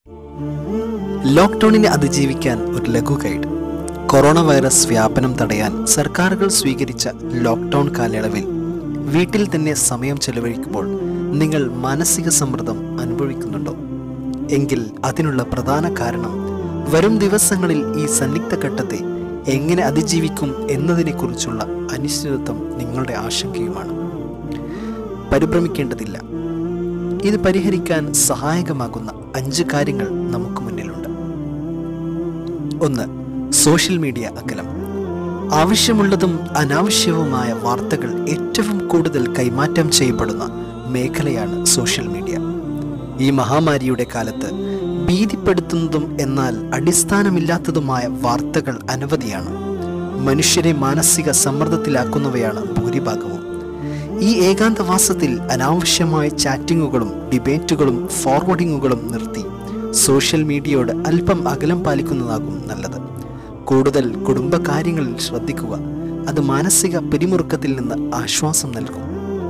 ലോക്ക്ഡൌണിനെ അതിജീവിക്കാൻ ഒരു ലഘു ഗൈഡ് കൊറോണ വൈറസ് വ്യാപനം തടയാൻ സർക്കാരുകൾ സ്വീകരിച്ച ലോക്ക്ഡൌൺ കാലയളവിൽ വീട്ടിൽ തന്നെ സമയം ചെലവഴിക്കുമ്പോൾ നിങ്ങൾ മാനസിക സമ്മർദ്ദം അനുഭവിക്കുന്നുണ്ടോ എങ്കിൽ അതിനുള്ള പ്രധാന കാരണം വരും ദിവസങ്ങളിൽ ഈ സന്നിഗ്ധ ഘട്ടത്തെ എങ്ങനെ അതിജീവിക്കും എന്നതിനെക്കുറിച്ചുള്ള അനിശ്ചിതത്വം നിങ്ങളുടെ ആശങ്കയുമാണ് പരിഭ്രമിക്കേണ്ടതില്ല ഇത് പരിഹരിക്കാൻ സഹായകമാകുന്ന അഞ്ച് കാര്യങ്ങൾ നമുക്ക് മുന്നിലുണ്ട് ഒന്ന് സോഷ്യൽ മീഡിയ അകലം ആവശ്യമുള്ളതും അനാവശ്യവുമായ വാർത്തകൾ ഏറ്റവും കൂടുതൽ കൈമാറ്റം ചെയ്യപ്പെടുന്ന മേഖലയാണ് സോഷ്യൽ മീഡിയ ഈ മഹാമാരിയുടെ കാലത്ത് ഭീതിപ്പെടുത്തുന്നതും എന്നാൽ അടിസ്ഥാനമില്ലാത്തതുമായ വാർത്തകൾ അനവധിയാണ് മനുഷ്യരെ മാനസിക സമ്മർദ്ദത്തിലാക്കുന്നവയാണ് ഭൂരിഭാഗവും ഈ ഏകാന്തവാസത്തിൽ അനാവശ്യമായ ചാറ്റിങ്ങുകളും ഡിബേറ്റുകളും ഫോർവേഡിങ്ങുകളും നിർത്തി സോഷ്യൽ മീഡിയയോട് അല്പം അകലം പാലിക്കുന്നതാകും നല്ലത് കൂടുതൽ കുടുംബകാര്യങ്ങളിൽ ശ്രദ്ധിക്കുക അത് മാനസിക പിരിമുറുക്കത്തിൽ നിന്ന് ആശ്വാസം നൽകും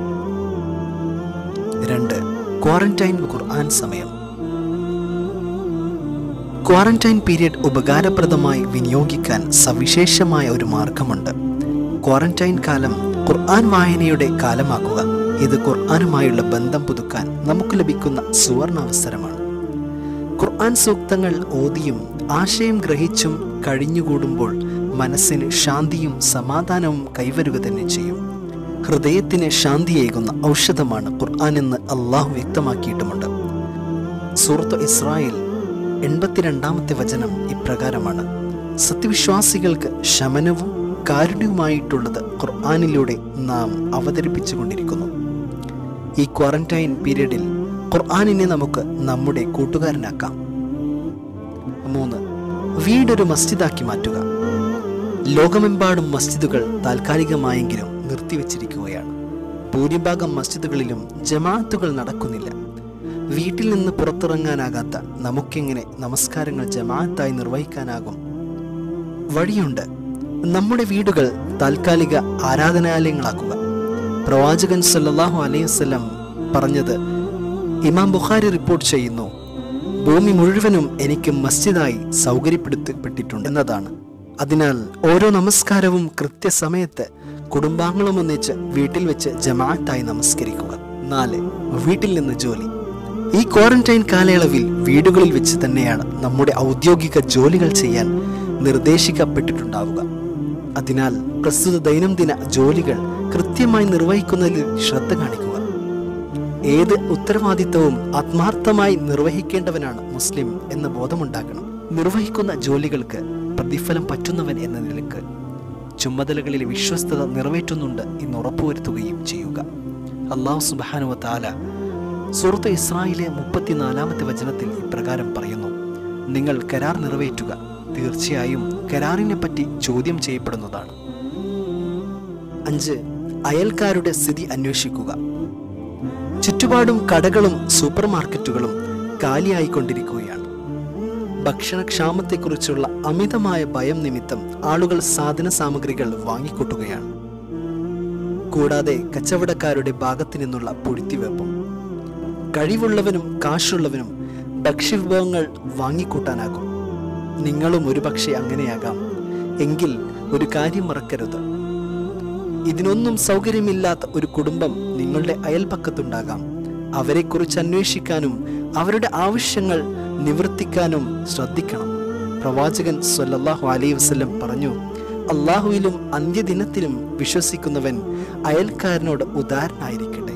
രണ്ട് ക്വാറന്റൈൻ ഖുർആൻ സമയം ക്വാറന്റൈൻ പീരിയഡ് ഉപകാരപ്രദമായി വിനിയോഗിക്കാൻ സവിശേഷമായ ഒരു മാർഗമുണ്ട് ക്വാറന്റൈൻ കാലം ഖുർആൻ വായനയുടെ കാലമാക്കുക ഇത് ഖുർആനുമായുള്ള ബന്ധം പുതുക്കാൻ നമുക്ക് ലഭിക്കുന്ന സുവർണ അവസരമാണ് ഖുർആൻ സൂക്തങ്ങൾ ഓതിയും ആശയം ഗ്രഹിച്ചും കഴിഞ്ഞുകൂടുമ്പോൾ മനസ്സിന് ശാന്തിയും സമാധാനവും കൈവരുക തന്നെ ചെയ്യും ഹൃദയത്തിന് ശാന്തിയേകുന്ന ഔഷധമാണ് ഖുർആൻ എന്ന് അള്ളാഹു വ്യക്തമാക്കിയിട്ടുമുണ്ട് സൂറത്ത് ഇസ്രായേൽ എൺപത്തിരണ്ടാമത്തെ വചനം ഇപ്രകാരമാണ് സത്യവിശ്വാസികൾക്ക് ശമനവും കാരുണ്യവുമായിട്ടുള്ളത് ഖുർആാനിലൂടെ നാം അവതരിപ്പിച്ചുകൊണ്ടിരിക്കുന്നു ഈ ക്വാറന്റൈൻ പീരീഡിൽ ഖുർആാനിനെ നമുക്ക് നമ്മുടെ കൂട്ടുകാരനാക്കാം മൂന്ന് വീടൊരു മസ്ജിദാക്കി മാറ്റുക ലോകമെമ്പാടും മസ്ജിദുകൾ താൽക്കാലികമായെങ്കിലും നിർത്തിവെച്ചിരിക്കുകയാണ് ഭൂരിഭാഗം മസ്ജിദുകളിലും ജമാഅത്തുകൾ നടക്കുന്നില്ല വീട്ടിൽ നിന്ന് പുറത്തിറങ്ങാനാകാത്ത നമുക്കെങ്ങനെ നമസ്കാരങ്ങൾ ജമാഅത്തായി നിർവഹിക്കാനാകും വഴിയുണ്ട് നമ്മുടെ വീടുകൾ താൽക്കാലിക ആരാധനാലയങ്ങളാക്കുക പ്രവാചകൻ സല്ലല്ലാഹു അലൈഹി വസല്ലം പറഞ്ഞത് ഇമാം ബുഖാരി റിപ്പോർട്ട് ചെയ്യുന്നു ഭൂമി മുഴുവനും എനിക്ക് മസ്ജിദായി സൗകര്യപ്പെടുത്തപ്പെട്ടിട്ടുണ്ട് എന്നതാണ് അതിനാൽ ഓരോ നമസ്കാരവും കൃത്യസമയത്ത് കുടുംബാംഗങ്ങളും ഒന്നിച്ച് വീട്ടിൽ വെച്ച് ജമാഅത്തായി നമസ്കരിക്കുക നാല് വീട്ടിൽ നിന്ന് ജോലി ഈ ക്വാറന്റൈൻ കാലയളവിൽ വീടുകളിൽ വെച്ച് തന്നെയാണ് നമ്മുടെ ഔദ്യോഗിക ജോലികൾ ചെയ്യാൻ നിർദ്ദേശിക്കപ്പെട്ടിട്ടുണ്ടാവുക അതിനാൽ പ്രസ്തുത ദൈനംദിന ജോലികൾ കൃത്യമായി നിർവഹിക്കുന്നതിൽ ശ്രദ്ധ കാണിക്കുക ഏത് ഉത്തരവാദിത്തവും ആത്മാർത്ഥമായി നിർവഹിക്കേണ്ടവനാണ് മുസ്ലിം എന്ന ബോധമുണ്ടാക്കണം നിർവഹിക്കുന്ന ജോലികൾക്ക് പ്രതിഫലം പറ്റുന്നവൻ എന്ന നിലക്ക് ചുമതലകളിലെ വിശ്വസ്തത നിറവേറ്റുന്നുണ്ട് എന്ന് ഉറപ്പുവരുത്തുകയും ചെയ്യുക അള്ളാഹു സുബാനുവ താല സുഹൃത്ത് ഇസ്രായേലിലെ മുപ്പത്തിനാലാമത്തെ വചനത്തിൽ ഇപ്രകാരം പറയുന്നു നിങ്ങൾ കരാർ നിറവേറ്റുക തീർച്ചയായും കരാറിനെ പറ്റി ചോദ്യം ചെയ്യപ്പെടുന്നതാണ് അഞ്ച് അയൽക്കാരുടെ സ്ഥിതി അന്വേഷിക്കുക ചുറ്റുപാടും കടകളും സൂപ്പർ മാർക്കറ്റുകളും കാലിയായിക്കൊണ്ടിരിക്കുകയാണ് ഭക്ഷണക്ഷാമത്തെക്കുറിച്ചുള്ള അമിതമായ ഭയം നിമിത്തം ആളുകൾ സാധന സാമഗ്രികൾ വാങ്ങിക്കൂട്ടുകയാണ് കൂടാതെ കച്ചവടക്കാരുടെ ഭാഗത്തു നിന്നുള്ള പൊഴുത്തിവെപ്പും കഴിവുള്ളവനും കാശുള്ളവനും ഭക്ഷ്യവിഭവങ്ങൾ വാങ്ങിക്കൂട്ടാനാകും നിങ്ങളും ഒരുപക്ഷെ അങ്ങനെയാകാം എങ്കിൽ ഒരു കാര്യം മറക്കരുത് ഇതിനൊന്നും സൗകര്യമില്ലാത്ത ഒരു കുടുംബം നിങ്ങളുടെ അയൽപക്കത്തുണ്ടാകാം അവരെക്കുറിച്ച് അന്വേഷിക്കാനും അവരുടെ ആവശ്യങ്ങൾ നിവർത്തിക്കാനും ശ്രദ്ധിക്കണം പ്രവാചകൻ സല്ലല്ലാഹു അലൈഹി വസല്ലം പറഞ്ഞു അള്ളാഹുവിലും അന്ത്യദിനത്തിലും വിശ്വസിക്കുന്നവൻ അയൽക്കാരനോട് ഉദാഹരണമായിരിക്കട്ടെ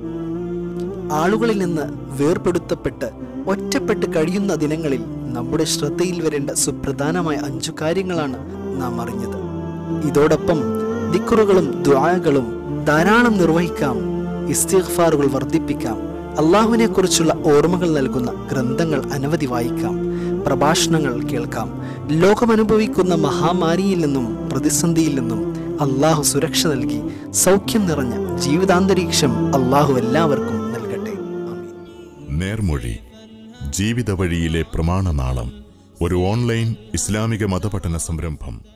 ആളുകളിൽ നിന്ന് വേർപെടുത്തപ്പെട്ട് ഒറ്റപ്പെട്ട് കഴിയുന്ന ദിനങ്ങളിൽ നമ്മുടെ ശ്രദ്ധയിൽ വരേണ്ട സുപ്രധാനമായ അഞ്ചു കാര്യങ്ങളാണ് നാം അറിഞ്ഞത് ഇതോടൊപ്പം ദിക്കുറുകളും ദ്വായകളും ധാരാളം നിർവഹിക്കാം ഇസ്തിഗ്ഫാറുകൾ വർദ്ധിപ്പിക്കാം അള്ളാഹുവിനെ കുറിച്ചുള്ള ഓർമ്മകൾ നൽകുന്ന ഗ്രന്ഥങ്ങൾ അനവധി വായിക്കാം പ്രഭാഷണങ്ങൾ കേൾക്കാം ലോകമനുഭവിക്കുന്ന മഹാമാരിയിൽ നിന്നും പ്രതിസന്ധിയിൽ നിന്നും അള്ളാഹു സുരക്ഷ നൽകി സൗഖ്യം നിറഞ്ഞ ജീവിതാന്തരീക്ഷം അള്ളാഹു എല്ലാവർക്കും നൽകട്ടെ ആമീൻ നേർമൊഴി ജീവിത വഴിയിലെ പ്രമാണനാളം ഒരു ഓൺലൈൻ ഇസ്ലാമിക മതപഠന സംരംഭം